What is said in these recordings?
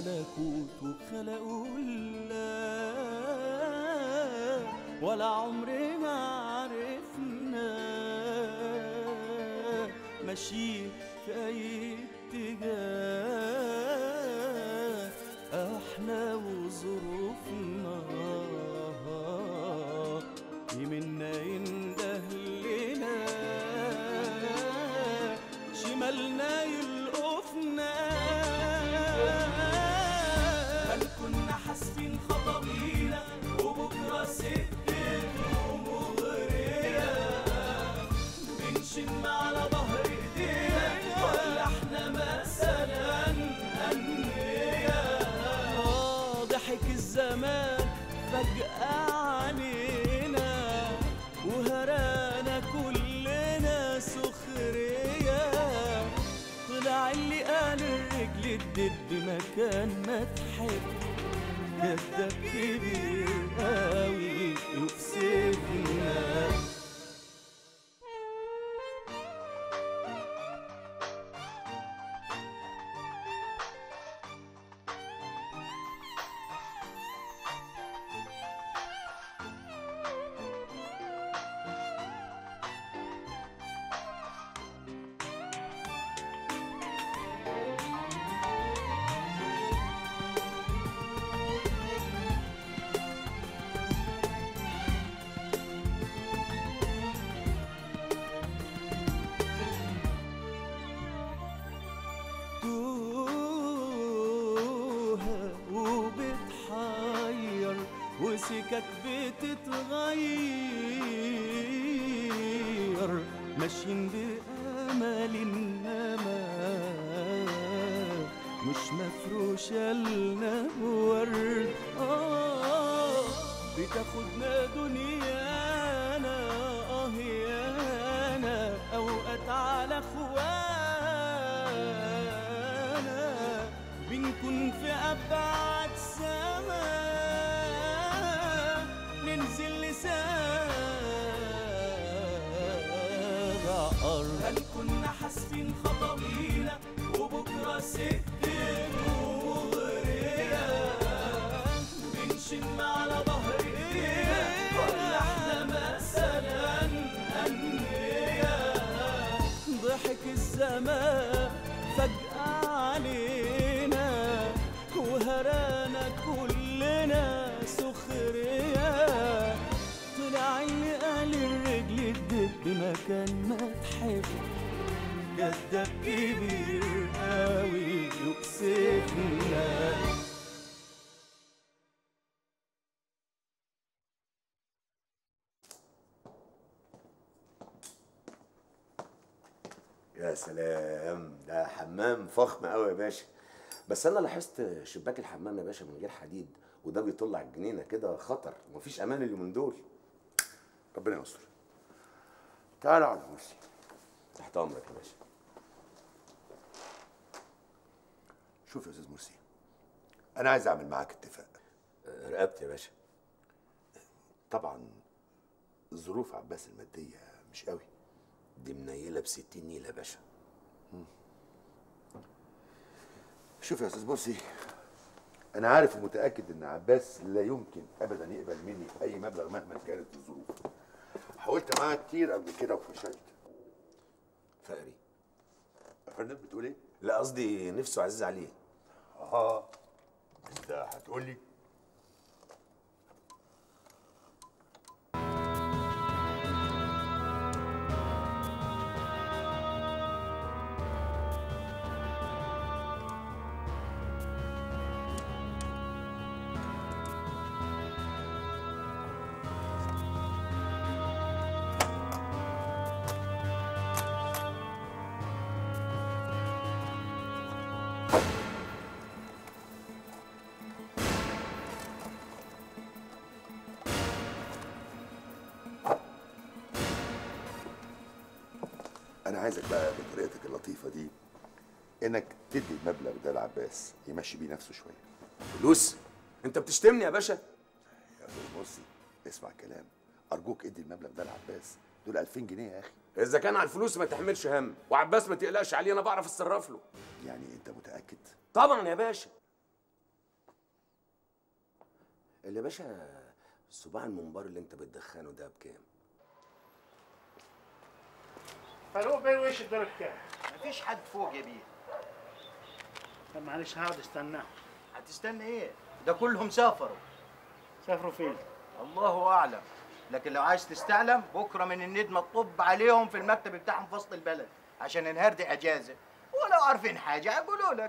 الملكوت وخلقوا الله ولا عمرنا عرفنا ماشيين في أي اتجاه احنا وظروفنا يمنا ينده لنا شمالنا يلقفنا هل كنا حاسبين خطوينا وبكره سكتنا مغريه بنشم على ظهر ايدينا ولا احنا مثلا انبياء آه، ضحك الزمان فجأة علينا وهرانا كلنا سخرية طلع اللي قال الرجل الدب مكان ما تحب كداب كبير قوي يكسفنا توها وبتحير وسكك بتتغير ماشيين بأمل إنما مش مفروشة لنا ورد آه بتاخدنا دنيانا آه يانا أوقات على خوانا بنكون في أبعد سما ننزل لسابع أرض هل كنا حاسبين خطوينا وبكرة سكتنا مغرية بنشم على ظهر ايدينا ولا احنا مثلا انبياء ضحك الزمان فجأة علينا وهرانا كلنا سخرية طلع اللي قال الرجل الدب مكان ما تحب كداب كبير قوي يكسفنا يا سلام ده حمام فخم قوي يا باشا بس انا لاحظت شباك الحمام يا باشا من غير حديد وده بيطل على الجنينه كده خطر ومفيش امان اليومين دول ربنا يستر تعال اقعد يا مرسي تحت امرك يا باشا شوف يا استاذ مرسي انا عايز اعمل معاك اتفاق آه، رقبت يا باشا طبعا ظروف عباس الماديه مش قوي دي منيله ب 60 نيله يا باشا شوف يا استاذ مرسي انا عارف ومتاكد ان عباس لا يمكن ابدا يقبل مني اي مبلغ مهما كانت الظروف حاولت معاه كتير قبل كده وفشلت فقري يا فندم بتقول ايه لا قصدي نفسه عزيز عليه اه انت هتقول لي انا عايزك بقى بطريقتك اللطيفه دي انك تدي المبلغ ده لعباس يمشي بيه نفسه شويه فلوس انت بتشتمني يا باشا يا استاذ مرسي اسمع الكلام ارجوك ادي المبلغ ده لعباس دول 2000 جنيه يا اخي اذا كان على الفلوس ما تحملش هم وعباس ما تقلقش عليه انا بعرف اتصرف له يعني انت متاكد طبعا يا باشا اللي يا باشا الصباع المنبار اللي انت بتدخنه ده بكام فاروق بيه وش الدور الكام؟ مفيش حد فوق يا بيه طب معلش هقعد استناه هتستنى ايه ده كلهم سافروا سافروا فين؟ الله اعلم لكن لو عايز تستعلم بكره من الندمه تطب عليهم في المكتب بتاعهم في وسط البلد عشان النهار دي اجازه ولو عارفين حاجه هيقولوا لك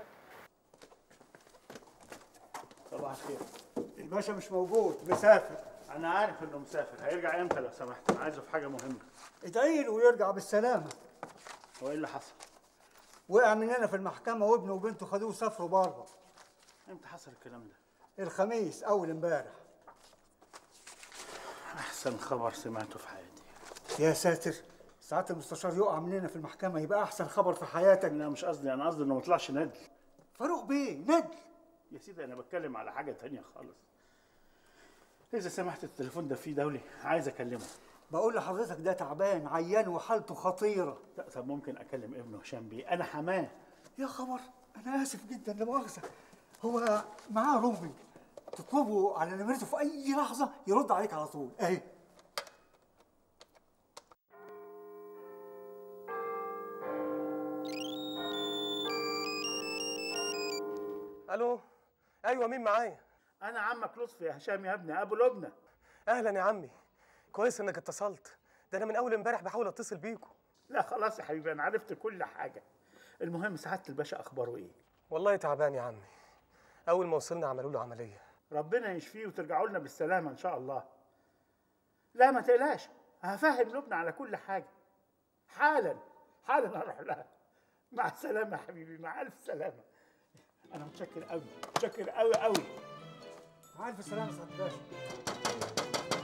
صباح الخير الباشا مش موجود مسافر انا عارف انه مسافر هيرجع امتى لو سمحت انا عايزه في حاجه مهمه ادعي له ويرجع بالسلامة هو ايه اللي حصل؟ وقع مننا في المحكمة وابنه وبنته خدوه سافروا بره امتى حصل الكلام ده؟ الخميس أول امبارح احسن خبر سمعته في حياتي يا ساتر ساعات المستشار يقع مننا في المحكمة يبقى أحسن خبر في حياتك لا مش قصدي انا قصدي انه ما طلعش ندل فاروق بيه ندل يا سيدي انا بتكلم على حاجه تانية خالص اذا سمحت التليفون ده فيه دولي عايز اكلمه بقول لحضرتك ده تعبان عيان وحالته خطيرة لا طب ممكن اكلم ابنه هشام بيه انا حماه يا خبر أنا آسف جدا لا مؤاخذة هو معاه روبي تطلبه على نمرته في أي لحظة يرد عليك على طول أهي الو ايوه مين معايا انا عمك لطفي يا هشام يا ابني ابو لبنى اهلا يا عمي كويس انك اتصلت ده انا من اول امبارح بحاول اتصل بيكم لا خلاص يا حبيبي انا عرفت كل حاجه المهم سعاده الباشا اخباره ايه والله تعبان يا عمي اول ما وصلنا عملوا له عمليه ربنا يشفيه وترجعوا لنا بالسلامه ان شاء الله لا ما تقلقش هفهم لبنى على كل حاجه حالا حالا هروح لها مع السلامه يا حبيبي مع الف سلامه انا متشكر قوي متشكر قوي قوي مع ألف سلامة سعادة الباشا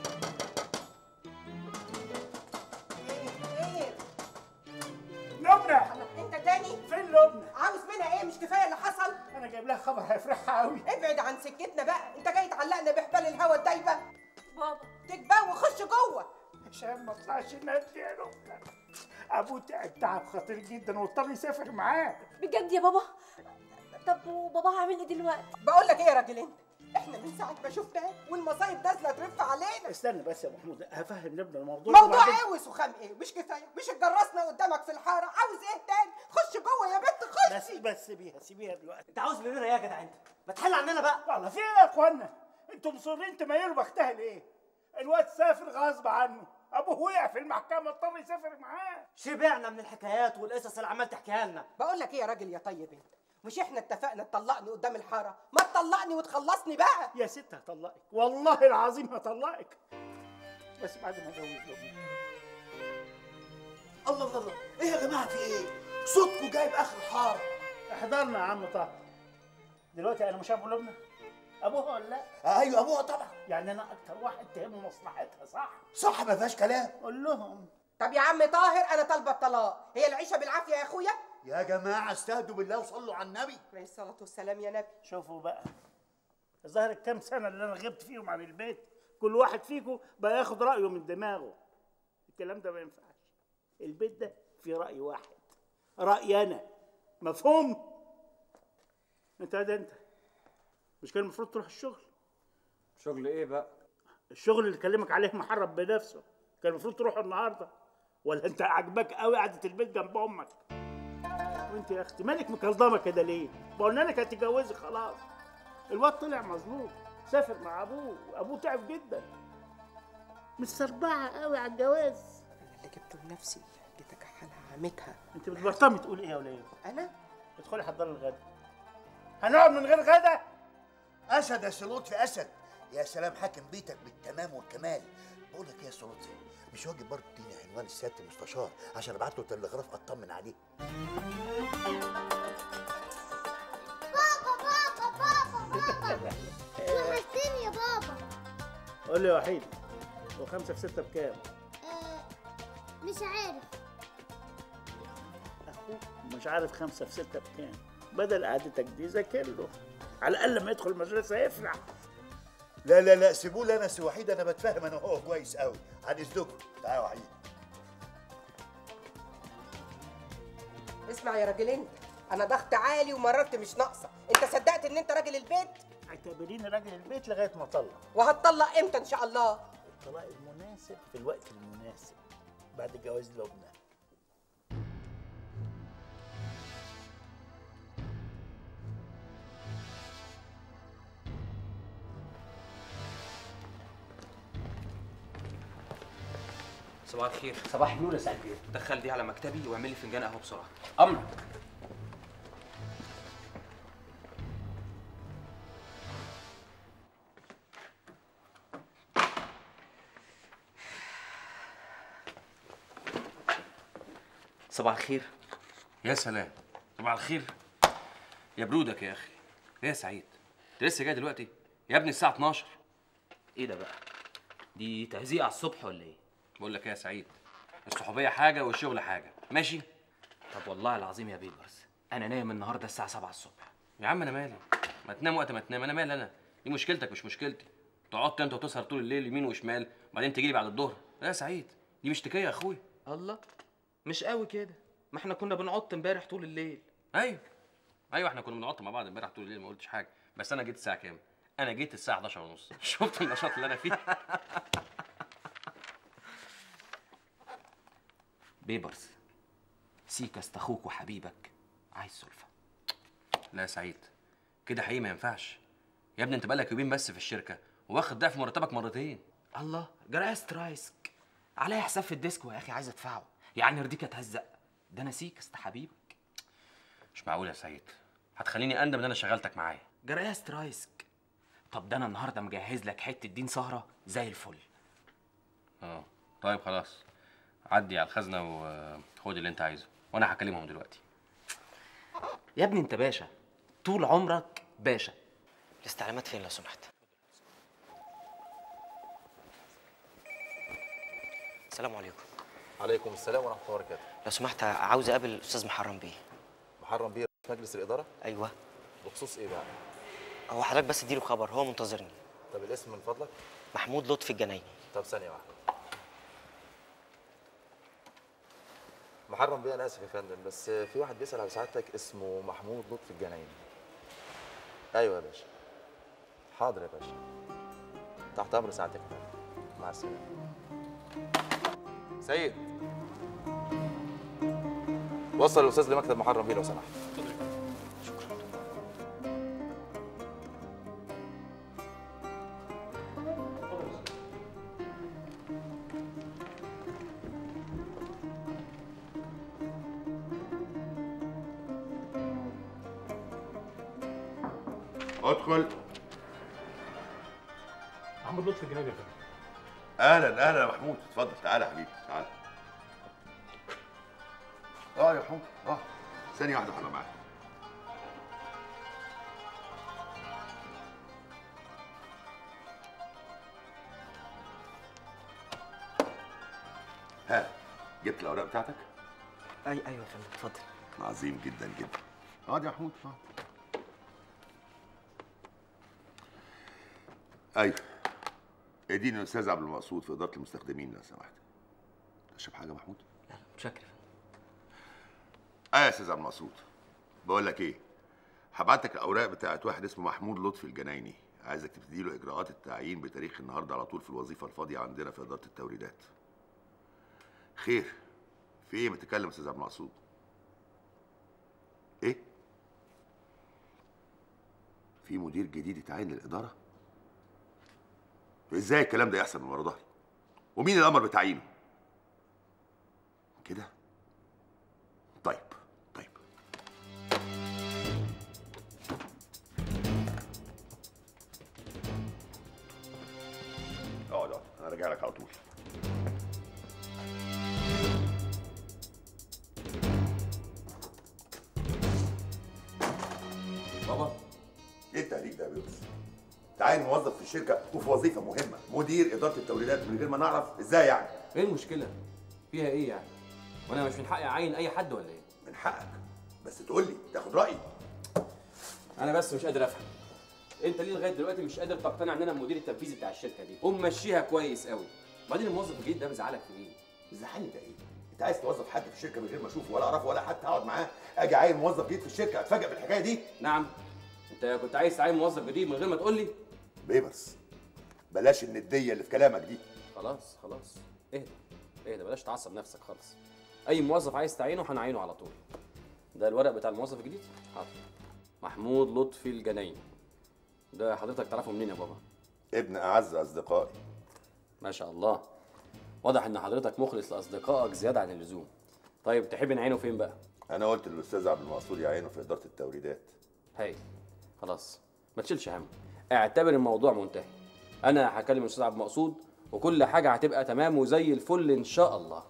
ايه لبنى انت تاني فين لبنى عاوز منها ايه مش كفايه اللي حصل انا جايب لها خبر هيفرحها قوي ابعد عن سكتنا بقى انت جاي تعلقنا بحبال الهوا الدايبه بابا تكبر وخش جوه عشان ما طلعش ندي يا لبنى ابوه تعب تعب خطير جدا واضطر يسافر معاه بجد يا بابا طب وبابا هعمل ايه دلوقتي بقول لك ايه يا راجل انت احنا من ساعه ما شفناه والمصايب نازله ترف علينا استنى بس يا محمود هفهم لبنى الموضوع موضوع وبعدين- ايه وسخام ايه مش كفايه مش اتجرسنا قدامك في الحاره عاوز ايه تاني خش جوه يا بنت بس خشي بس سيبيها سيبيها دلوقتي انت عاوز مننا ايه يا جدع انت؟ ما تحل عننا بقى والله في ايه يا اخوانا انتوا مصرين تميلوا بختها ليه الواد سافر غصب عنه ابوه وقع في المحكمه اضطر يسافر معاه شبعنا من الحكايات والقصص اللي عمال تحكيها لنا بقول لك ايه يا راجل يا طيب انت مش احنا اتفقنا تطلقني قدام الحاره ما تطلقني وتخلصني بقى يا ست هطلقك والله العظيم هطلقك بس بعد ما اتجوز لبنى الله الله الله ايه يا جماعه في ايه صوتكم جايب اخر الحاره احضرنا يا عم طه دلوقتي انا مش ابو لبنى ابوها ولا لا آه ايوه ابوها طبعا يعني انا اكتر واحد تهمه مصلحتها صح صح ما فيهاش كلام قول لهم طب يا عم طاهر انا طالبه الطلاق هي العيشه بالعافيه يا اخويا يا جماعه استهدوا بالله وصلوا على النبي عليه الصلاه والسلام يا نبي شوفوا بقى الظاهر الكام سنه اللي انا غبت فيهم عن البيت كل واحد فيكم بقى ياخد رايه من دماغه الكلام ده ما ينفعش البيت ده في راي واحد رايي انا مفهوم انت ده انت مش كان المفروض تروح الشغل شغل ايه بقى؟ الشغل اللي كلمك عليه محرم بنفسه كان المفروض تروح النهارده ولا انت عاجباك قوي قعده البيت جنب امك وانت يا اختي مالك مكلضمه كده ليه بقولنا لك هتتجوزي خلاص الواد طلع مظلوم سافر مع ابوه وابوه تعب جدا مستربعه قوي على الجواز انا اللي جبته لنفسي جيت اكحلها عمتها انت بتبطمي تقول ايه يا وليه انا ادخلي حضري الغدا هنقعد من غير غدا اسد يا سلطفي اسد يا سلام حاكم بيتك بالتمام والكمال بقول لك ايه يا سلطفي مش واجب برضه تديني عنوان السياده المستشار عشان ابعت له تلغراف اطمن عليه وحشتني يا بابا قول لي يا وحيد وخمسة في ستة بكام؟ آه مش عارف أخوك مش عارف خمسة في ستة بكام بدل قعدتك دي ذاكر له على الأقل لما يدخل المدرسة يفرح لا لا لا سيبوا لي انا سي وحيد انا بتفاهم انا وهو كويس قوي عن اذنكم تعالى يا وحيد اسمع يا راجل انت انا ضغط عالي ومررت مش ناقصه انت صدقت ان انت راجل البيت اعتبريني راجل البيت لغايه ما اطلق وهتطلق امتى ان شاء الله الطلاق المناسب في الوقت المناسب بعد جواز لبنى صباح الخير صباح النور يا سعد بيه دخل دي على مكتبي واعمل لي فنجان قهوه بسرعه امرك صباح الخير يا سلام صباح الخير يا برودك يا اخي ايه يا سعيد انت لسه جاي دلوقتي يا ابني الساعه 12 ايه ده بقى دي تهزيق على الصبح ولا ايه بقول لك ايه يا سعيد الصحوبيه حاجه والشغل حاجه ماشي طب والله العظيم يا بيبرس انا نايم النهارده الساعه 7 الصبح يا عم انا مالي ما تنام وقت ما تنام انا مالي انا دي مشكلتك مش مشكلتي تقعد انت وتسهر طول الليل يمين وشمال وبعدين تجي لي بعد الظهر لا يا سعيد دي مش تكيه يا اخويا الله مش قوي كده ما احنا كنا بنقعد امبارح طول الليل ايوه ايوه احنا كنا بنقعد مع بعض امبارح طول الليل ما قلتش حاجه بس انا جيت الساعه كام انا جيت الساعه 11 ونص شفت النشاط اللي انا فيه بيبرس سيكست اخوك وحبيبك عايز سلفه لا يا سعيد كده حقيقي ما ينفعش يا ابني انت بقالك يومين بس في الشركه واخد ضعف مرتبك مرتين الله جرايه سترايسك عليا حساب في الديسكو يا اخي عايز ادفعه يعني يرضيك اتهزق ده انا سيكست حبيبك مش معقول يا سعيد هتخليني اندم ان انا شغلتك معايا جرايه سترايسك طب ده انا النهارده مجهز لك حته دين سهره زي الفل اه طيب خلاص عدي على الخزنه وخد اللي انت عايزه وانا هكلمهم دلوقتي يا ابني انت باشا طول عمرك باشا الاستعلامات فين لو سمحت السلام عليكم عليكم السلام ورحمه الله وبركاته لو سمحت عاوز اقابل الاستاذ محرم بيه محرم بيه في مجلس الاداره ايوه بخصوص ايه بقى هو حضرتك بس اديله خبر هو منتظرني طب الاسم من فضلك محمود لطفي الجنايني طب ثانيه واحده محرم بيه انا اسف يا فندم بس في واحد بيسال على سعادتك اسمه محمود لطفي الجنايني ايوه يا باشا حاضر يا باشا تحت امر سعادتك يا فندم مع السلامه سيد وصل الاستاذ لمكتب محرم بيه لو سمحت ادخل محمد لطفي الجنايني يا فندم اهلا اهلا يا محمود اتفضل تعالى يا حبيبي تعالى اه يا محمود اه ثانية واحدة هبقى معاك ها جبت الأوراق بتاعتك؟ اي ايوه يا فندم اتفضل عظيم جدا جدا اقعد يا محمود اقعد ايوه اديني الاستاذ عبد المقصود في اداره المستخدمين لو سمحت تشرب حاجه يا محمود متشكر اه يا استاذ عبد المقصود بقول لك ايه هبعت لك الاوراق بتاعت واحد اسمه محمود لطفي الجنايني عايزك تبتدي له اجراءات التعيين بتاريخ النهارده على طول في الوظيفه الفاضيه عندنا في اداره التوريدات خير في ايه متكلم يا استاذ عبد المقصود ايه في مدير جديد يتعين للاداره ازاي الكلام ده يحصل من ورا ظهري ومين الامر بتعيينه كده طيب طيب اقعد اقعد انا راجع لك على طول بابا ايه التهريج ده يا بيوس تعين موظف في الشركه وفي وظيفه مهمه مدير اداره التوريدات من غير ما نعرف ازاي يعني ايه المشكله فيها ايه يعني وانا مش من حقي اعين اي حد ولا ايه من حقك بس تقول لي تاخد رايي انا بس مش قادر افهم انت ليه لغايه دلوقتي مش قادر تقتنع ان انا المدير التنفيذي بتاع الشركه دي قوم مشيها كويس قوي بعدين الموظف الجديد ده مزعلك في ايه مزعلني ده ايه انت عايز توظف حد في الشركه من غير ما اشوفه ولا اعرفه ولا حتى اقعد معاه اجي عاين موظف جديد في الشركه اتفاجئ بالحكايه دي نعم انت كنت عايز تعين موظف جديد من غير ما تقول لي بيبرس بلاش النديه اللي في كلامك دي خلاص خلاص اهدى اهدى بلاش تعصب نفسك خالص اي موظف عايز تعينه هنعينه على طول ده الورق بتاع الموظف الجديد حاضر محمود لطفي الجنايني ده حضرتك تعرفه منين يا بابا ابن اعز اصدقائي ما شاء الله واضح ان حضرتك مخلص لاصدقائك زياده عن اللزوم طيب تحب نعينه فين بقى انا قلت للاستاذ عبد المنصور يعينه في اداره التوريدات هايل خلاص ما تشيلش هم اعتبر الموضوع منتهي انا هكلم الاستاذ عبد المقصود وكل حاجه هتبقى تمام وزي الفل ان شاء الله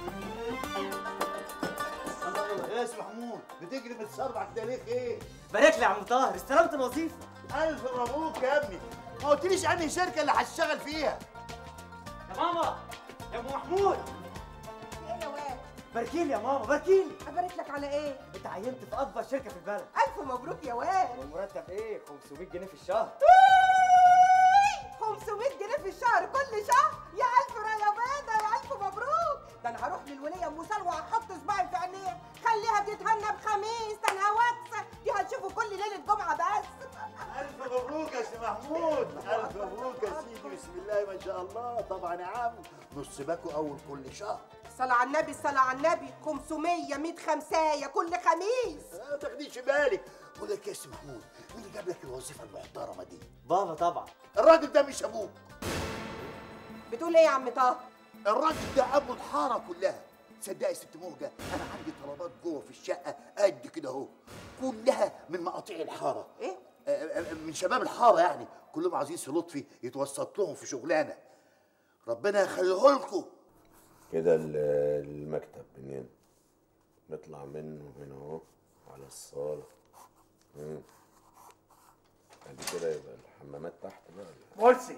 يا اسم محمود بتجري متسرع كده ليه ايه؟ بارك لي يا عم طاهر استلمت الوظيفه الف مبروك يا ابني ما قلتليش انهي شركه اللي هتشتغل فيها يا ماما يا ام محمود ايه يا واد باركيلي يا ماما باركيلي ابارك لك على ايه اتعينت في اكبر شركه في البلد الف مبروك يا واد والمرتب ايه 500 جنيه في الشهر 500 جنيه في الشهر كل شهر يا الف يا بيضة يا الف مبروك ده انا هروح للوليه ام سلوى هحط صباعي في عينيها خليها تتهنى بخميس ده انا واكسه دي هتشوفه كل ليله جمعه بس الف مبروك يا سي محمود الف مبروك يا سيدي بسم الله ما شاء الله طبعا يا عم نص باكو اول كل شهر صلاة على النبي صلاة على النبي 500 100 خمسايه كل خميس ما تاخديش بالك بقول لك يا سي محمود مين اللي جاب لك الوظيفه المحترمه دي بابا طبعا الراجل ده مش ابوك بتقول ايه يا عم طه الراجل ده ابو الحاره كلها تصدقي يا ست موجه انا عندي طلبات جوه في الشقه قد كده اهو كلها من مقاطيع الحاره ايه من شباب الحاره يعني كلهم عايزين سي لطفي يتوسط لهم في شغلانه ربنا يخليه لكم كده ال- المكتب منين نطلع منه هنا اهو على الصالة مم. بعد كده يبقى الحمامات تحت بقى مرسي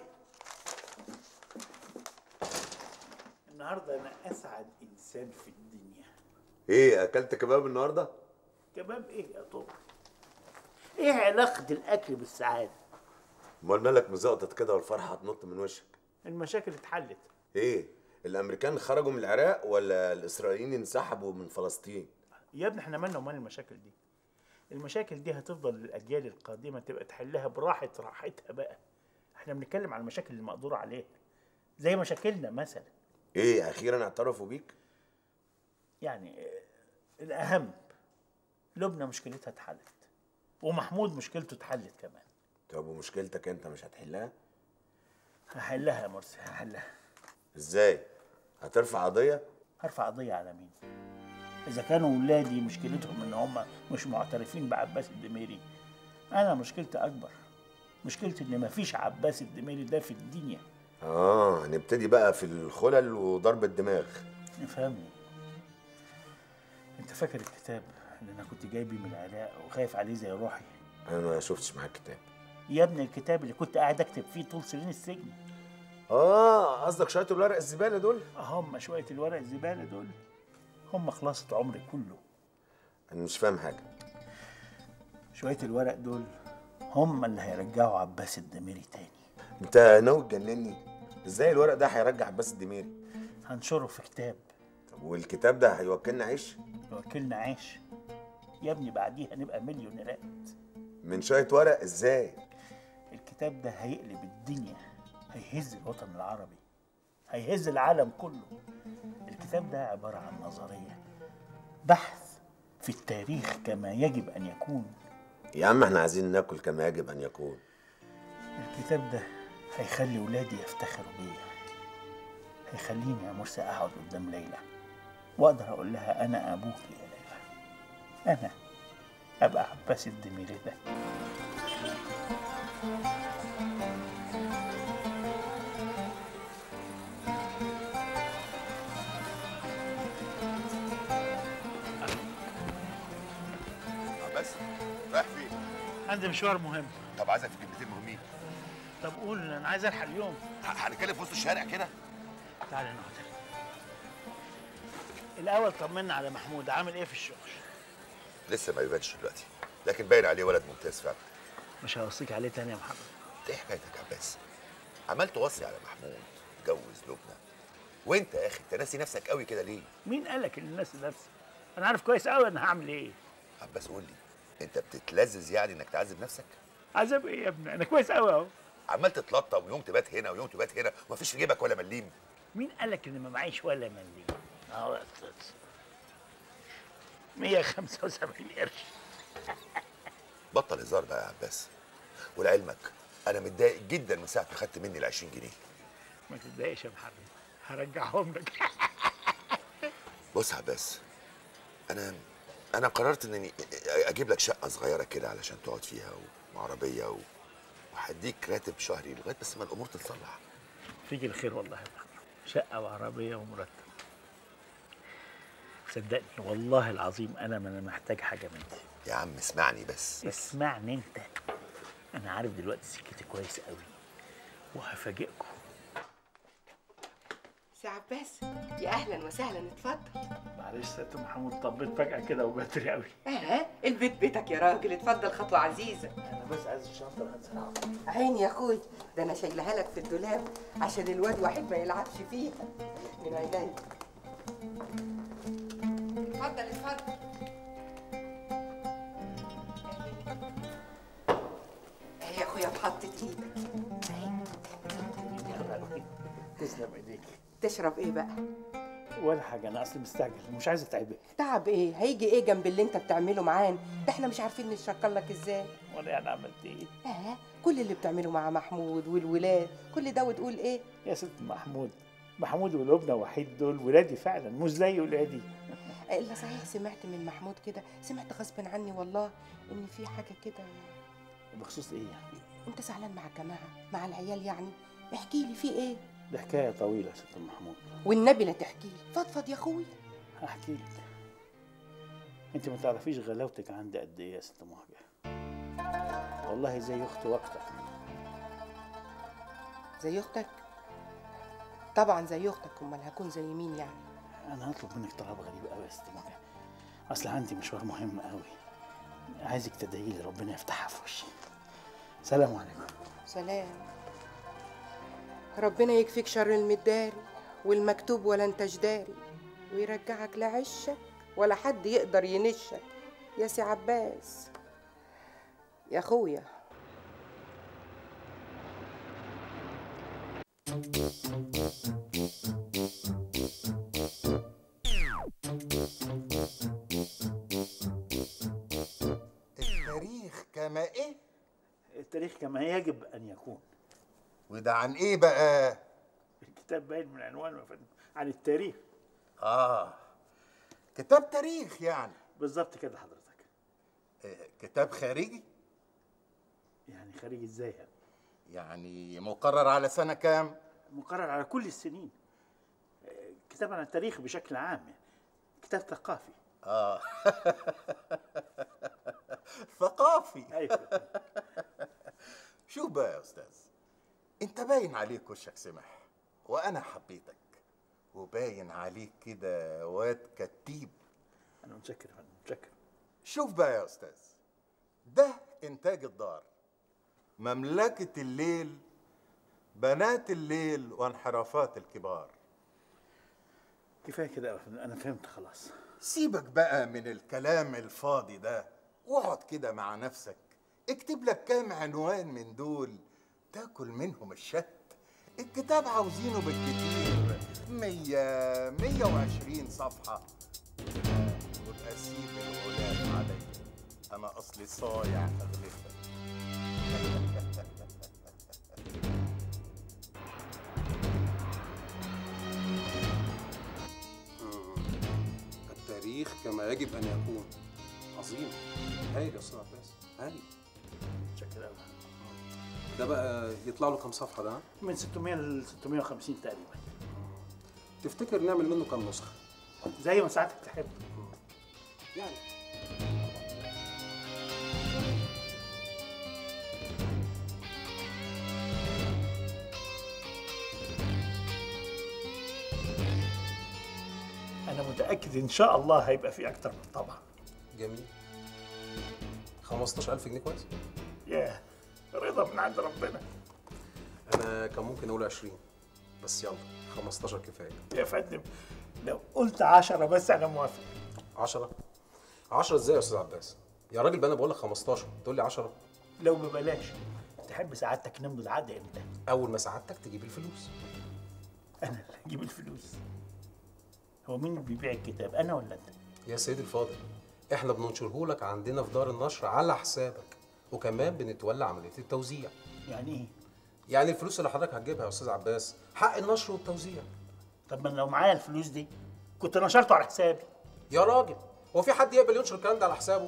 النهارده انا اسعد انسان في الدنيا ايه اكلت كباب النهارده كباب ايه يا طب ايه علاقه الاكل بالسعاده امال مالك مزقطط كده والفرحه هتنط من وشك المشاكل اتحلت ايه الامريكان خرجوا من العراق ولا الاسرائيليين انسحبوا من فلسطين يا ابني احنا مالنا ومال المشاكل دي المشاكل دي هتفضل للاجيال القادمه تبقى تحلها براحه راحتها بقى احنا بنتكلم عن المشاكل المقدور عليها زي مشاكلنا مثلا ايه اخيرا اعترفوا بيك يعني آه، الاهم لبنى مشكلتها اتحلت ومحمود مشكلته اتحلت كمان طب ومشكلتك انت مش هتحلها هحلها يا مرسي هحلها ازاي هترفع قضيه هرفع قضيه على مين اذا كانوا ولادي مشكلتهم ان هم مش معترفين بعباس الدميري انا مشكلتي اكبر مشكلتي ان مفيش عباس الدميري ده في الدنيا اه هنبتدي بقى في الخلل وضرب الدماغ افهمني انت فاكر الكتاب اللي انا كنت جايبه من العراق وخايف عليه زي روحي انا ما شفتش معاك كتاب يا ابني الكتاب اللي كنت قاعد اكتب فيه طول سنين السجن اه قصدك شويه الورق الزباله دول هم شويه الورق الزباله دول هم خلاصه عمري كله انا مش فاهم حاجه شويه الورق دول هم اللي هيرجعوا عباس الدميري تاني انت ناوي تجنني ازاي الورق ده هيرجع عباس الدميري هنشره في كتاب طب والكتاب ده هيوكلنا عيش يوكلنا عيش يا ابني بعديها نبقى مليونيرات من شويه ورق ازاي الكتاب ده هيقلب الدنيا هيهز الوطن العربي هيهز العالم كله الكتاب ده عبارة عن نظرية بحث في التاريخ كما يجب أن يكون يا عم احنا عايزين ناكل كما يجب ان يكون الكتاب ده هيخلي ولادي يفتخروا بيا هيخليني يا مرسى أقعد قدام ليلى وأقدر أقول لها أنا أبوك يا ليلى أنا أبقى عباس الدميري ده بس رايح فين؟ عندي مشوار مهم طب عايزك في كلمتين مهمين طب قول أنا عايز ألحق اليوم ه- هنتكلم في وسط الشارع كده تعالى نقعد الأول طمنا على محمود عامل إيه في الشغل لسه ما يبانش دلوقتي لكن باين عليه ولد ممتاز فعلا مش هوصيك عليه تاني يا محمد ايه حكايتك يا عباس عمال توصي على محمود اتجوز لبنى وانت يا اخي انت ناسي نفسك قوي كده ليه مين قالك ان الناس نفسي انا عارف كويس قوي انا هعمل ايه عباس قول لي انت بتتلذذ يعني انك تعذب نفسك عذاب ايه يا ابني انا كويس قوي اهو عمال تتلطم ويوم تبات هنا ويوم تبات هنا ومفيش في جيبك ولا مليم مين قالك ان ما معيش ولا مليم اهو يا استاذ 175 قرش بطل هزار بقى يا عباس ولعلمك انا متضايق جدا من ساعه ما خدت مني ال 20 جنيه ما تتضايقش يا محمد هرجعهم لك بص يا عباس انا انا قررت انني اجيب لك شقه صغيره كده علشان تقعد فيها وعربيه و... وهديك راتب شهري لغايه بس ما الامور تتصلح فيك الخير والله يا محمد شقه وعربيه ومرتب صدقني والله العظيم انا ما انا محتاج حاجه من دي يا عم اسمعني بس اسمعني انت انا عارف دلوقتي سكتي كويس قوي وهفاجئكم سي عباس يا اهلا وسهلا اتفضل معلش يا ست محمود طبيت فجاه كده وبدري قوي اه البيت بيتك يا راجل اتفضل خطوه عزيزه انا بس عايز الشنطه اللي هنزرعها عيني يا اخوي ده انا شايلها لك في الدولاب عشان الواد وحيد ما يلعبش فيها من عينيا اتفضل اتفضل اهي يا اخويا بحطت ايدك تسلم ايديك تشرب ايه بقى ولا حاجه انا اصلي مستعجل مش عايز اتعبك تعب ايه هيجي ايه جنب اللي انت بتعمله معانا ده احنا مش عارفين نشكر لك ازاي وانا يعني عملت ايه اه كل اللي بتعمله مع محمود والولاد كل ده وتقول ايه يا ست محمود محمود ولبنى وحيد دول ولادي فعلا مش زي ولادي الا صحيح سمعت من محمود كده سمعت غصب عني والله ان في حاجه كده بخصوص ايه يعني انت زعلان مع الجماعه مع العيال يعني احكي لي في ايه دي حكايه طويله يا ست محمود والنبي لا تحكي لي فضفض يا اخويا هحكي لك انت ما تعرفيش غلاوتك عندي قد ايه يا ست مهجه والله زي اختي واكتر زي اختك طبعا زي اختك امال هكون زي مين يعني انا هطلب منك طلب غريب قوي يا ست مهجه اصل عندي مشوار مهم قوي عايزك تدعي لي ربنا يفتحها في وشي سلام عليكم سلام ربنا يكفيك شر المداري والمكتوب ولا انت جداري ويرجعك لعشك ولا حد يقدر ينشك يا سي عباس يا اخويا التاريخ كما ايه التاريخ كما يجب ان يكون وده عن ايه بقى الكتاب باين من عنوانه يا فندم عن التاريخ اه كتاب تاريخ يعني بالظبط كده حضرتك آه، كتاب خارجي يعني خارج ازاي يعني يعني مقرر على سنة كام مقرر على كل السنين آه، كتاب عن التاريخ بشكل عام يعني. كتاب ثقافي اه ثقافي ايوه شوف بقى يا استاذ انت باين عليك وشك سمح وانا حبيتك وباين عليك كده واد كتيب انا متشكر يا فندم متشكر شوف بقى يا استاذ ده انتاج الدار مملكة الليل بنات الليل وانحرافات الكبار كفايه كده يا فندم انا فهمت خلاص سيبك بقى من الكلام الفاضي ده واقعد كده مع نفسك اكتب لك كام عنوان من دول تاكل منهم الشت الكتاب عاوزينه بالكتير مية مية وعشرين صفحة وابقى سيب الغلاف علي أنا أصلي صايع أغلفك التاريخ كما يجب ان يكون عظيم هايل يا استاذ عباس هايل متشكر قوي ده بقى يطلع له كام صفحه ده ها؟ من 600 ل 650 تقريبا تفتكر نعمل منه كام نسخه زي ما ساعتك تحب يعني انا متاكد ان شاء الله هيبقى في اكتر من طبعا جميل 15000 جنيه كويس ياه رضا من عند ربنا انا كان ممكن اقول 20 بس يلا 15 كفايه يا فندم لو قلت عشرة بس انا موافق 10 10 ازاي يا استاذ عباس يا راجل بقى انا بقول لك 15 تقول لي 10 لو ببلاش تحب سعادتك نمضي العقد امتى؟ اول ما سعادتك تجيب الفلوس انا اللي اجيب الفلوس هو مين اللي بيبيع الكتاب انا ولا انت؟ يا سيدي الفاضل احنا بننشره لك عندنا في دار النشر على حسابك وكمان بنتولى عمليه التوزيع يعني ايه؟ يعني الفلوس اللي حضرتك هتجيبها يا استاذ عباس حق النشر والتوزيع طب ما أنا لو معايا الفلوس دي كنت نشرته على حسابي يا راجل هو في حد يقبل ينشر الكلام ده على حسابه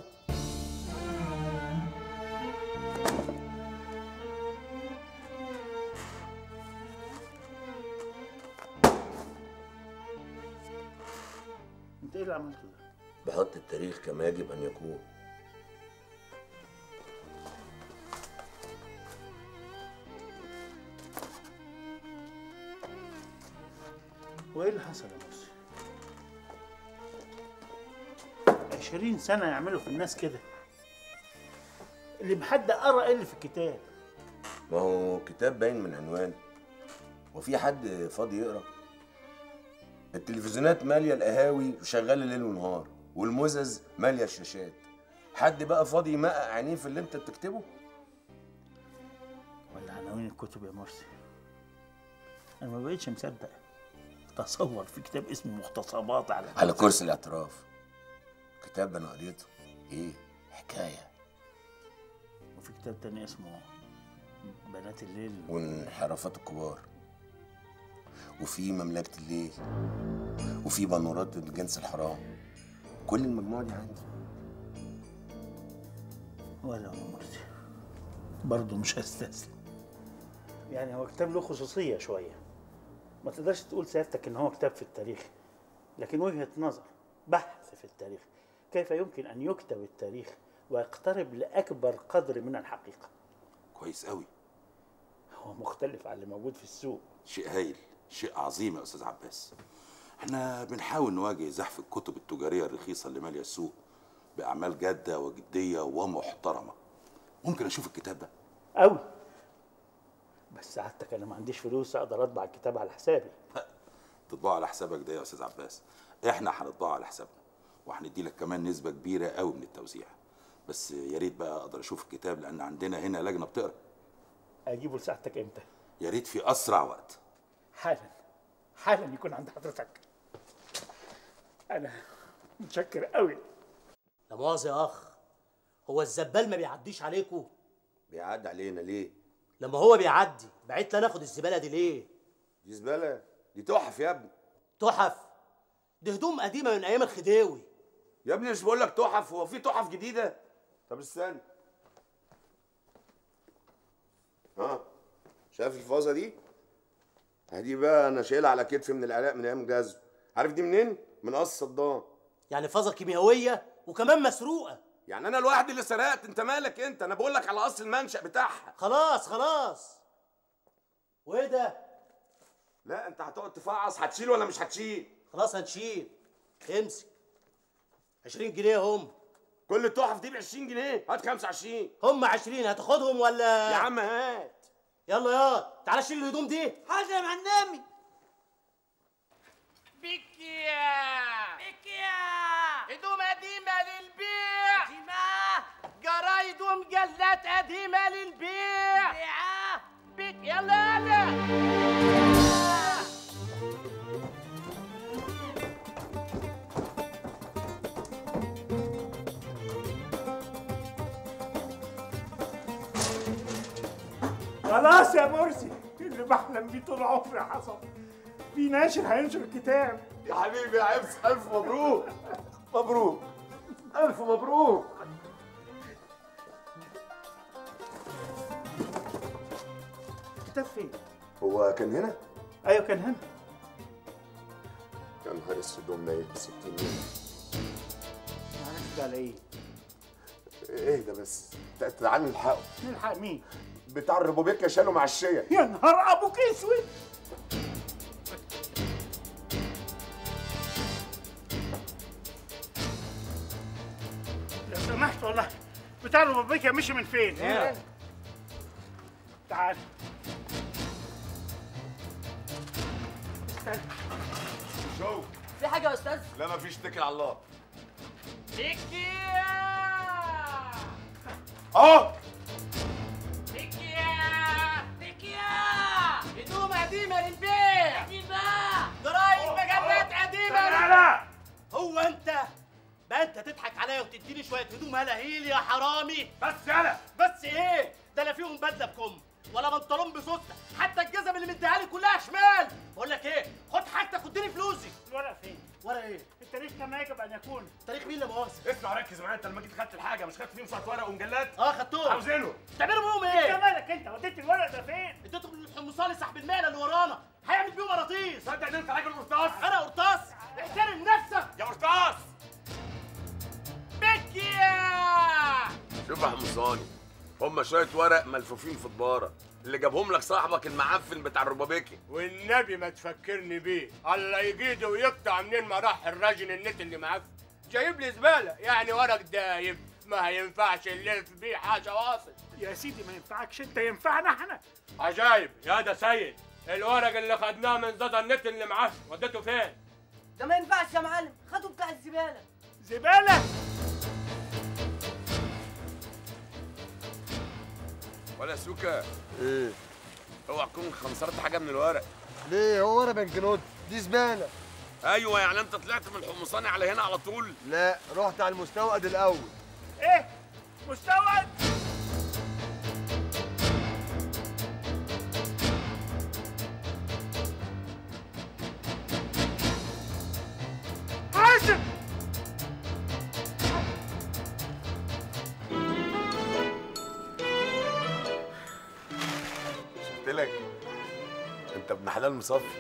انت ايه اللي عملته ده؟ بحط التاريخ كما يجب ان يكون وايه اللي حصل يا مرسي؟ عشرين سنة يعملوا في الناس كده اللي بحد قرا ايه اللي في الكتاب ما هو كتاب باين من عنوان وفي حد فاضي يقرا التلفزيونات ماليه القهاوي وشغاله ليل ونهار والمزز ماليه الشاشات حد بقى فاضي يمقق عينيه في اللي انت بتكتبه ولا عناوين الكتب يا مرسي انا ما بقتش مصدق تصور في كتاب اسمه مختصرات على على كرسي الاعتراف كتاب انا قريته ايه حكايه وفي كتاب تاني اسمه بنات الليل وانحرافات الكبار وفي مملكة الليل وفي بانورات الجنس الحرام كل المجموعة دي عندي ولا يا مرسي برضه مش هستسلم يعني هو كتاب له خصوصية شوية ما تقدرش تقول سيادتك ان هو كتاب في التاريخ لكن وجهة نظر بحث في التاريخ كيف يمكن ان يكتب التاريخ ويقترب لاكبر قدر من الحقيقة كويس قوي هو مختلف عن اللي موجود في السوق شيء هايل شيء عظيم يا استاذ عباس احنا بنحاول نواجه زحف الكتب التجاريه الرخيصه اللي ماليه السوق باعمال جاده وجديه ومحترمه ممكن اشوف الكتاب ده قوي بس سعادتك انا ما عنديش فلوس اقدر اطبع الكتاب على حسابي تطبعه على حسابك ده يا استاذ عباس احنا هنطبعه على حسابنا وهندي لك كمان نسبه كبيره قوي من التوزيع بس يا ريت بقى اقدر اشوف الكتاب لان عندنا هنا لجنه بتقرا اجيبه لسعادتك امتى يا ريت في اسرع وقت حالا حالا يكون عند حضرتك انا متشكر قوي لا مؤاخذة يا اخ هو الزبال ما بيعديش عليكم بيعدي علينا ليه؟ لما هو بيعدي بعت لنا ناخد الزباله دي ليه دي زبالة دي تحف يا ابني تحف دي هدوم قديمه من ايام الخديوي يا ابني مش بقول لك تحف هو في تحف جديدة طب استنى ها شايف الفازة دي؟ دي بقى انا شايلها على كتفي من العراق من ايام جزو عارف دي منين؟ من قصر صدام يعني فازه كيميائيه وكمان مسروقه يعني انا الواحد اللي سرقت انت مالك انت انا بقول لك على اصل المنشأ بتاعها خلاص خلاص وايه ده لا انت هتقعد تفعص هتشيل ولا مش هتشيل خلاص هنشيل امسك 20 جنيه هم كل التحف دي ب 20 جنيه هات 25 هم 20 هتاخدهم ولا يا عم هات يلا يا تعالى شيل الهدوم دي حاجه يا معلمي بكيا بكيا هدوم قديمة للبيع قديمة جرايد ومجلات قديمة للبيع بيعة بك يلا يلا خلاص يا مرسي اللي بحلم بيه طول عمري حصل في ناشر هينشر الكتاب يا حبيبي يا عبس الف مبروك مبروك الف مبروك الكتاب فين؟ هو كان هنا؟ ايوه كان هنا يا نهار اسود ومنيل ب 60 يوم عرفت على ايه؟ ايه ده بس تع- تعال نلحقه نلحق مين؟ بتاع الربوبيكا شاله مع الشيا يا نهار ابوك اسود لو سمحت والله بتاع الربوبيكا مشي من فين؟ هنا. تعال استنى شو في حاجه يا استاذ لا مفيش اتكل على الله بكيا اهو هدوم قديمة للبيع قديمة جرايد مجلات قديمة لا لا هو انت بقى انت تضحك عليا وتديني شويه هدوم هلاهيل يا حرامي بس يالا بس ايه ده لا فيهم بدله بكم ولا بنطلون بسوسته حتى الجزم اللي مديها لي كلها شمال بقول لك ايه خد حاجتك واديني فلوسي الورق فين؟ ورق ايه التاريخ كما يجب ان يكون تاريخ مين اللي مؤاخذه اسمع ركز معايا انت لما جيت خدت الحاجه مش خدت فيهم شويه ورق ومجلات اه خدتهم عاوزينه تعملوا بيهم انت ايه مالك انت وديت الورق ده فين؟ اديتهم للحمصاني صاحب المال اللي ورانا هيعمل بيهم قراطيس صدق ان انت راجل قرطاس انا قرطاس احترم نفسك يا قرطاس بكيا شوف يا حمصاني هم شويه ورق ملفوفين في دباره اللي جابهم لك صاحبك المعفن بتاع الربابيكي والنبي ما تفكرني بيه الله يجيده ويقطع منين ما راح الراجل النت اللي معاه جايب لي زباله يعني ورق دايب ما هينفعش نلف بيه حاجه واصل يا سيدي ما ينفعكش انت ينفعنا احنا عجايب يا ده سيد الورق اللي خدناه من زاد النت اللي معاه وديته فين ده ما ينفعش يا معلم خدوا بتاع الزباله زباله ولا سوكا ايه اوعى تكون خنصرت حاجه من الورق ليه هو ورا بنكنوت دي زباله ايوه يعني انت طلعت من الحمصاني على هنا على طول لا رحت على المستوقد الاول ايه مستوعب حاسب قلت لك انت ابن حلال مصفي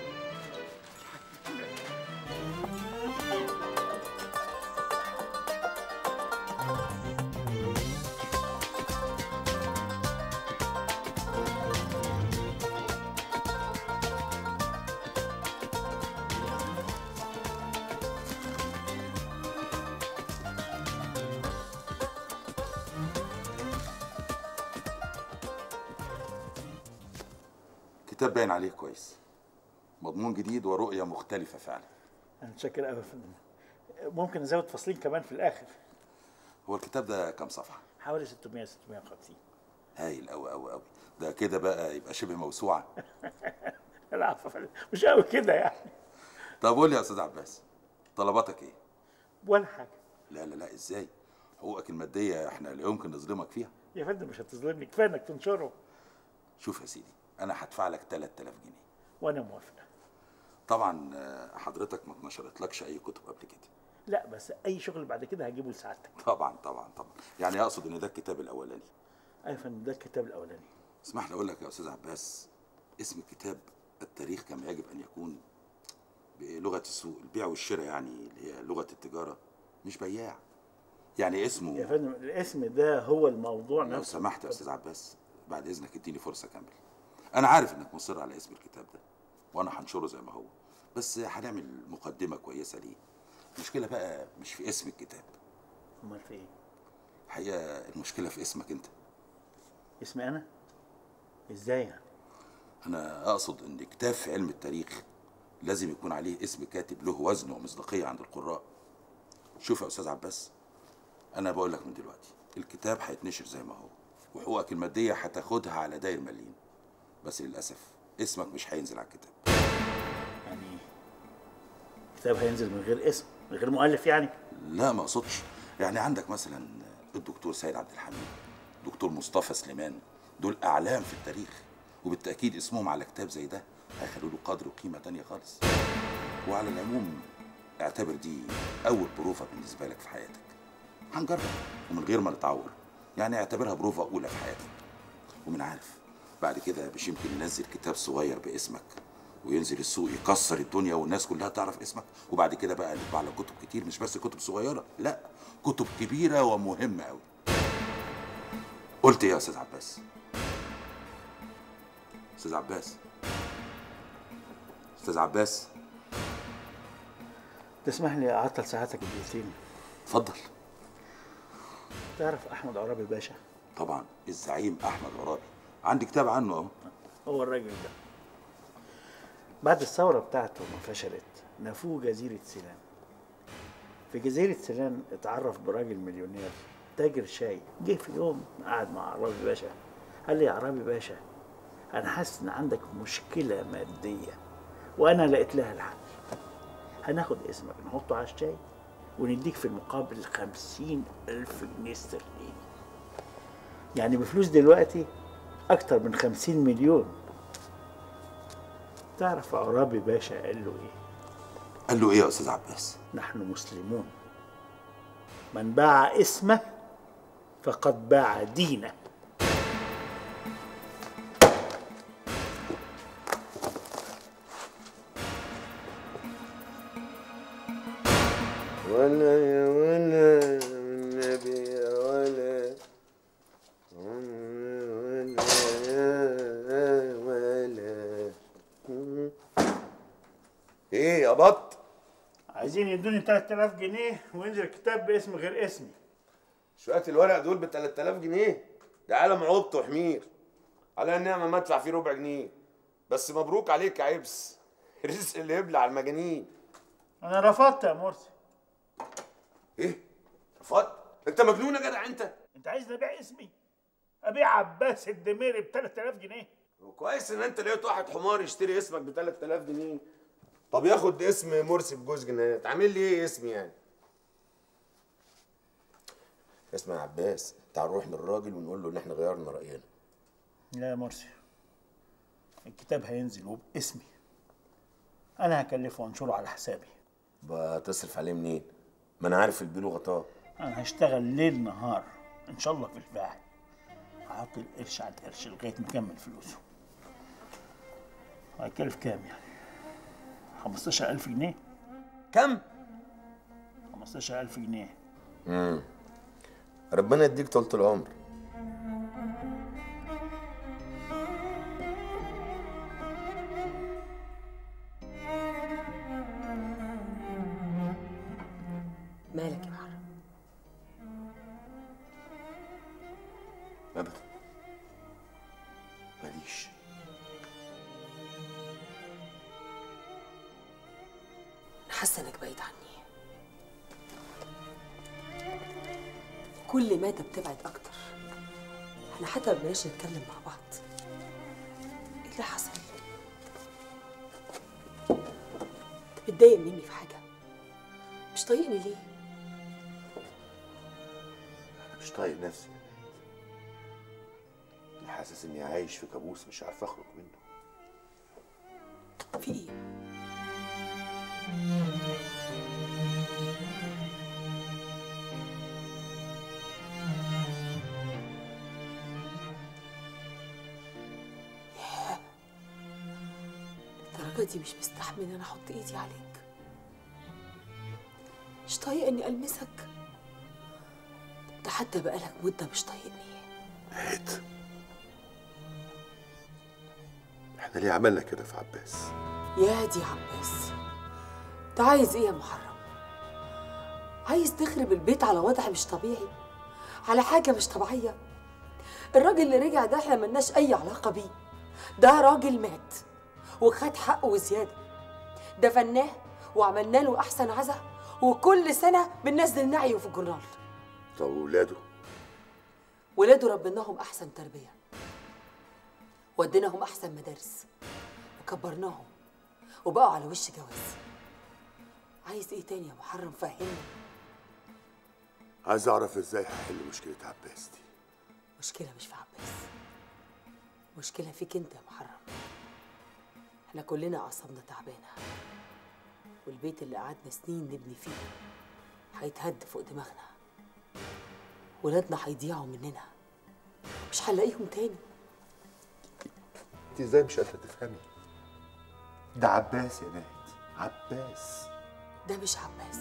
كتاب باين عليه كويس مضمون جديد ورؤية مختلفة فعلا انا متشكر قوي يا فندم ممكن نزود فصلين كمان في الاخر هو الكتاب ده كام صفحة؟ حوالي 600 650 هايل أوي أوي أوي ده كده بقى يبقى شبه موسوعة العفو يا فندم مش قوي كده يعني طب قول لي يا أستاذ عباس طلباتك إيه؟ ولا حاجه لا لا لا إزاي؟ حقوقك المادية إحنا لا يمكن نظلمك فيها يا فندم مش هتظلمني كفايه انك تنشره شوف يا سيدي أنا هدفع لك 3000 جنيه وانا موافق طبعا آه، حضرتك ما اتنشرتلكش أي كتب قبل كده لا بس اي شغل بعد كده هجيبه لسعادتك طبعا طبعا طبعا يعني أقصد إن ده الكتاب الأولاني ايوه يا فندم ده الكتاب الاولاني اسمح لي أقول لك يا أستاذ عباس اسم الكتاب التاريخ كما يجب أن يكون بلغة السوق البيع والشراء يعني اللي هي لغة التجارة مش بياع يعني اسمه يا فندم الاسم ده هو الموضوع لو نفسه سمحت يا استاذ عباس بعد اذنك اديني فرصه كامله انا عارف انك مصر على اسم الكتاب ده وانا هنشره زي ما هو بس هنعمل مقدمه كويسه ليه المشكله بقى مش في اسم الكتاب امال في ايه الحقيقه المشكله في اسمك انت اسمي انا ازاي يعني انا اقصد ان كتاب في علم التاريخ لازم يكون عليه اسم كاتب له وزن ومصداقيه عند القراء شوف يا استاذ عباس انا بقول لك من دلوقتي الكتاب هيتنشر زي ما هو وحقوقك الماديه هتاخدها على داير مليين بس للاسف اسمك مش هينزل على الكتاب يعني كتاب هينزل من غير اسم من غير مؤلف يعني لا ما اقصدش يعني عندك مثلا الدكتور سيد عبد الحميد دكتور مصطفى سليمان دول اعلام في التاريخ وبالتاكيد اسمهم على كتاب زي ده هيخلوا له قدر وقيمه تانية خالص وعلى العموم اعتبر دي اول بروفه بالنسبه لك في حياتك هنجرب ومن غير ما نتعور يعني اعتبرها بروفه اولى في حياتك ومن عارف بعد كده مش يمكن ننزل كتاب صغير باسمك وينزل السوق يكسر الدنيا والناس كلها تعرف اسمك وبعد كده بقى نطبع لك كتب كتير مش بس كتب صغيره لا كتب كبيره ومهمه قوي قلت ايه يا استاذ عباس استاذ عباس استاذ عباس تسمح لي اعطل ساعتك بدقيقتين اتفضل تعرف احمد عرابي باشا طبعا الزعيم احمد عرابي عندي كتاب عنه اهو هو الراجل ده بعد الثورة بتاعته ما فشلت نفوه جزيرة سيلان في جزيرة سيلان اتعرف براجل مليونير تاجر شاي جه في يوم قعد مع عرابي باشا قال لي يا عرابي باشا انا حاسس ان عندك مشكله ماديه وانا لقيت لها الحل هناخد اسمك نحطه على الشاي ونديك في المقابل خمسين ألف جنيه استرليني يعني بفلوس دلوقتي أكتر من خمسين مليون تعرف عرابي باشا قال له إيه؟ قال له ايه يا استاذ عباس نحن مسلمون من باع اسمه فقد باع دينه ولا يا ولا النبي يا ولا ولا يا ولا ايه يا بط عايزين يدوني 3000 جنيه وينزل كتاب باسم غير اسمي شوية الورق دول ب 3000 جنيه ده عالم عبط وحمير على النعمة ما ادفع فيه ربع جنيه بس مبروك عليك يا عبس رزق اللي يبلع المجانين انا رفضت يا مرسي ايه رفضت انت مجنون يا جدع انت انت عايز ابيع اسمي ابيع عباس الدميري ب 3000 جنيه كويس ان انت لقيت واحد حمار يشتري اسمك ب 3000 جنيه طب ياخد اسم مرسي بجوز جنيه تعمل لي ايه اسمي يعني اسمع يا عباس تعال نروح للراجل ونقول له ان احنا غيرنا راينا لا يا مرسي الكتاب هينزل وباسمي انا هكلفه وانشره على حسابي بقى تصرف عليه منين ما انا عارف البيل وغطاه انا هشتغل ليل نهار ان شاء الله في الفاعل هعطي القرش على القرش لغايه ما اكمل فلوسه هيكلف كام يعني 15000 جنيه كم 15000 جنيه امم ربنا يديك طولة العمر مالك يا محرم ابدا ماليش انا حاسه انك بعيد عني كل ما بتبعد اكتر احنا حتى ما بقيناش نتكلم مع بعض ايه اللي حصل انت متضايق مني في حاجه مش طايقني ليه انا مش طايق نفسي انا حاسس اني عايش في كابوس مش عارف اخرج منه في ايه ياه الدرجة دي مش مستحمل ان انا احط ايدي عليك مش طايق اني المسك ده حتى بقالك مدة مش طايقني هات احنا ليه عملنا كده في عباس يا دي عباس انت عايز ايه يا محرم عايز تخرب البيت على وضع مش طبيعي على حاجة مش طبيعية الراجل اللي رجع ده احنا ملناش أي علاقة بيه ده راجل مات وخد حقه وزيادة دفناه وعملنا له أحسن عزا وكل سنة بننزل نعيه في الجورنال طب وولاده ولاده ربناهم أحسن تربية وديناهم أحسن مدارس وكبرناهم وبقوا على وش جواز عايز ايه تاني يا محرم فهمني عايز اعرف ازاي هحل مشكله عباس دي مشكلة مش في عباس مشكلة فيك انت يا محرم احنا كلنا اعصابنا تعبانة والبيت اللي قعدنا سنين نبني فيه هيتهد فوق دماغنا ولادنا هيضيعوا مننا مش هنلاقيهم تاني انت ازاي مش قادره تفهمي ده عباس يا ناهد عباس ده مش عباس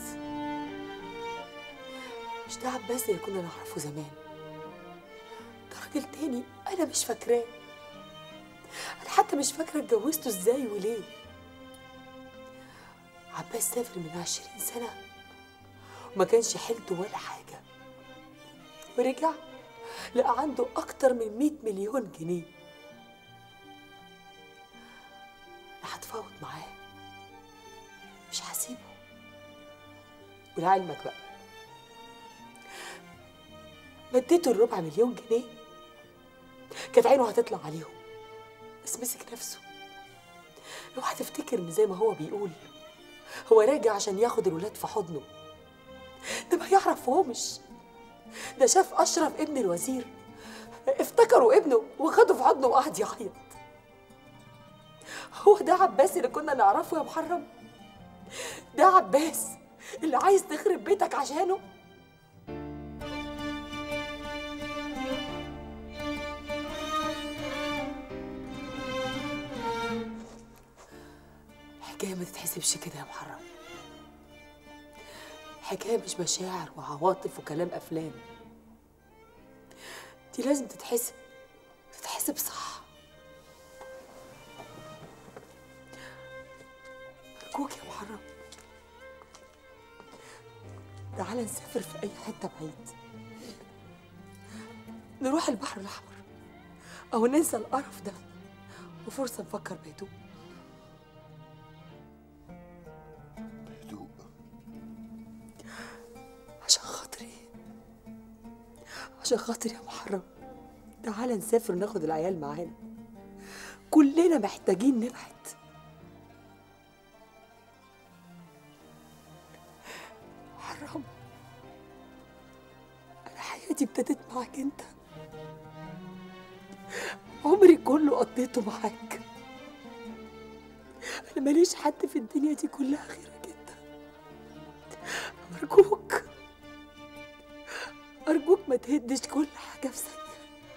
مش ده عباس اللي كنا نعرفه زمان ده راجل تاني انا مش فاكراه انا حتى مش فاكره اتجوزته ازاي وليه عباس سافر من عشرين سنه وما كانش حيلته ولا حاجه ورجع لقى عنده اكتر من مئة مليون جنيه انا هتفاوض معاه مش هسيبه ولعلمك بقى مديته الربع مليون جنيه كانت عينه هتطلع عليهم بس مسك نفسه اوعى تفتكر ان زي ما هو بيقول هو راجع عشان ياخد الولاد في حضنه ده ما يعرفهمش ده شاف اشرف ابن الوزير افتكروا ابنه وخده في حضنه وقعد يعيط هو ده عباس اللي كنا نعرفه يا محرم ده عباس اللي عايز تخرب بيتك عشانه الحكاية ما تتحسبش كده يا محرم الحكاية مش مشاعر وعواطف وكلام أفلام دي لازم تتحسب تتحسب صح أرجوك يا محرم تعالى نسافر في أي حتة بعيد نروح البحر الأحمر أو ننسى القرف ده وفرصة نفكر بهدوء عشان خاطري عشان خاطري يا محرم تعالى نسافر وناخد العيال معانا كلنا محتاجين نبعد محرم انا حياتي ابتدت معاك انت عمري كله قضيته معاك انا ماليش حد في الدنيا دي كلها غيرك انت ارجوك ارجوك ما تهدش كل حاجه في ثانيه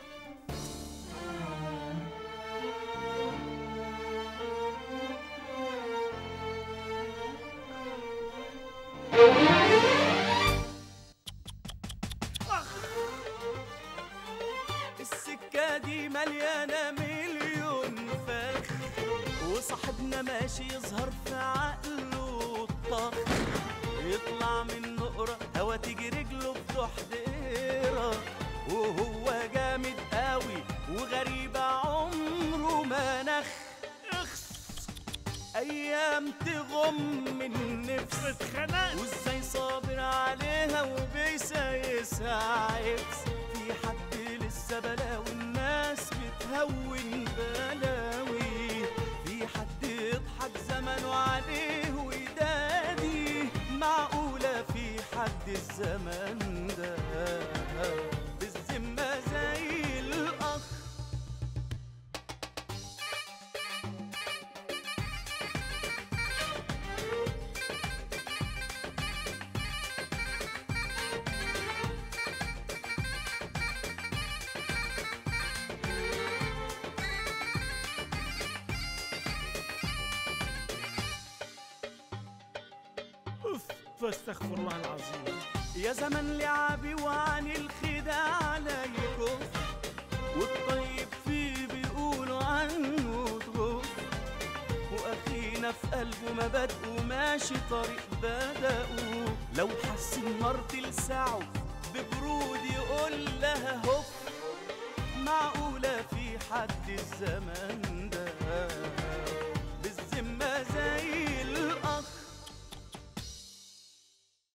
السكة دي مليانة مليون فخ وصاحبنا ماشي يظهر في عقله الطخ يطلع من نقرة هوا تيجي رجله بتوح دقيرة وهو جامد قوي وغريبة عمره ما نخ اخس ايام تغم من النفس اتخنقت وازاي صابر عليها وبيسايسها عكس في حد لسه بلاوي الناس بتهون بلاوي في حد يضحك زمنه عليه ويدادي معقولة في حد الزمن ده بالذمة زي الأخ أوف فاستغفر الله العظيم يا زمن لعبي وعن الخداع لا يكف والطيب فيه بيقولوا عنه تغف واخينا في قلبه مبادئه ماشي طريق بدأه لو حس النار تلسعه ببرود يقول لها هف معقولة في حد الزمن